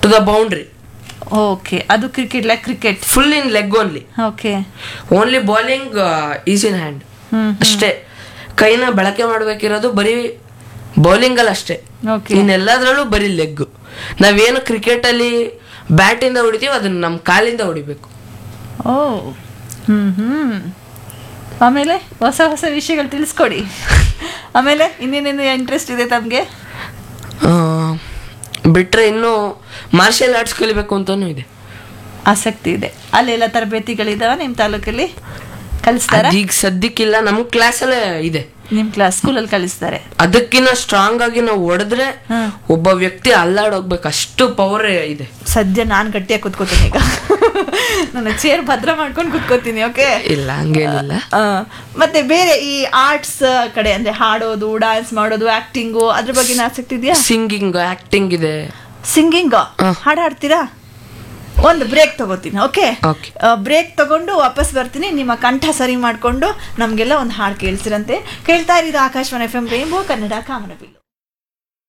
To the boundary okay ಅದು cricket like cricket full in leg only okay only bowling is in hand hmm ಅಷ್ಟೇ ಕೈನ ಬಳಕೆ ಮಾಡಬೇಕಿರೋದು ಬರೀ bowling ಅಲ್ಲಿ ಅಷ್ಟೇ ಓಕೆ ಇನ್ನೆಲ್ಲದ್ರಲ್ಲೂ ಬರೀ ಲೆಗ್ ನಾವೇನು ಕ್ರಿಕೆಟ್ ಅಲ್ಲಿ ಬ್ಯಾಟ್ ಇಂದ ಹೊಡಿತೀವಿ ಅದನ್ನ ನಮ್ಮ ಕಾಲಿಂದ ಹೊಡಿಬೇಕು ಓ ಹ್ಮ್ ಹ್ಮ್ ಆಮೇಲೆ ಹೊಸ ಹೊಸ ವಿಷಯಗಳು ತಿಳಿಸ್ಕೊಡಿ ಆಮೇಲೆ ಇನ್ನೇನೇನು ಇಂಟ್ರೆಸ್ಟ್ ಇದೆ ತಮಗೆ ಆ, ಬಿಟ್ರೆ ಇನ್ನು ಮಾರ್ಷಲ್ ಆರ್ಟ್ಸ್ ಕಲಿಬೇಕು ಅಂತಾನು ಇದೆ ಆಸಕ್ತಿ ಇದೆ ಅಲ್ಲೆಲ್ಲ ತರಬೇತಿಗಳಿದಾವ ನಿಮ್ಮ ತಾಲೂಕಲ್ಲಿ ಕಲಿಸ್ತಾರ ಈಗ ಸದ್ಯಕ್ಕಿಲ್ಲ ನಮ್ಮ ಕ್ಲಾಸಲ್ಲೇ ಇದೆ ನಿಮ್ಮ ಕ್ಲಾಸ್ ಸ್ಕೂಲಲ್ಲಿ ಕಲಿಸ್ತಾರೆ ಅದಕ್ಕಿಂತ ಸ್ಟ್ರಾಂಗ್ ಆಗಿ ನಾವು ಹೊಡೆದ್ರೆ ಹ್ಮ್. ಒಬ್ಬ ವ್ಯಕ್ತಿ ಅಲ್ಲಾಡೋಗ್ಬೇಕು ಅಷ್ಟು ಪವರ್ ಇದೆ ಸದ್ಯ ನಾನು ಗಟ್ಟಿಯಾಗಿ ಕುತ್ಕೋತೀನಿ ಈಗ ನನ್ನ ಚೇರ್ ಭದ್ರ ಮಾಡ್ಕೊಂಡು ಕುತ್ಕೋತೀನಿ ಓಕೆ ಇಲ್ಲ ಹಂಗೇನಿಲ್ಲ ಮತ್ತೆ ಬೇರೆ ಈ ಆರ್ಟ್ಸ್ ಕಡೆ ಅಂದ್ರೆ ಹಾಡೋದು ಡಾನ್ಸ್ ಮಾಡೋದು ಆಕ್ಟಿಂಗು ಅದ್ರ ಬಗ್ಗೆ ಆಸಕ್ತಿ ಇದೆಯಾ ಸಿಂಗಿಂಗ್ ಆಕ್ಟಿಂಗ್ ಇದೆ ಸಿಂಗಿಂಗ್ ಹ. ಹಾಡು ಹಾಡ್ತೀರಾ ಒಂದು ಬ್ರೇಕ್ ತಗೋತೀನಿ ಓಕೆ Okay. ಬ್ರೇಕ್ ತಗೊಂಡು ವಾಪಸ್ ಬರ್ತೀನಿ ನಿಮ್ಮ ಕಂಠ ಸರಿ ಮಾಡ್ಕೊಂಡು ನಮಗೆಲ್ಲ ಒಂದು ಹಾಡು ಕೇಳಿಸಿರಂತೆ ಕೇಳ್ತಾ ಇರೋದು Akashvani F M rainbow Kannada ಕಾಮನಬಿಲ್ಲು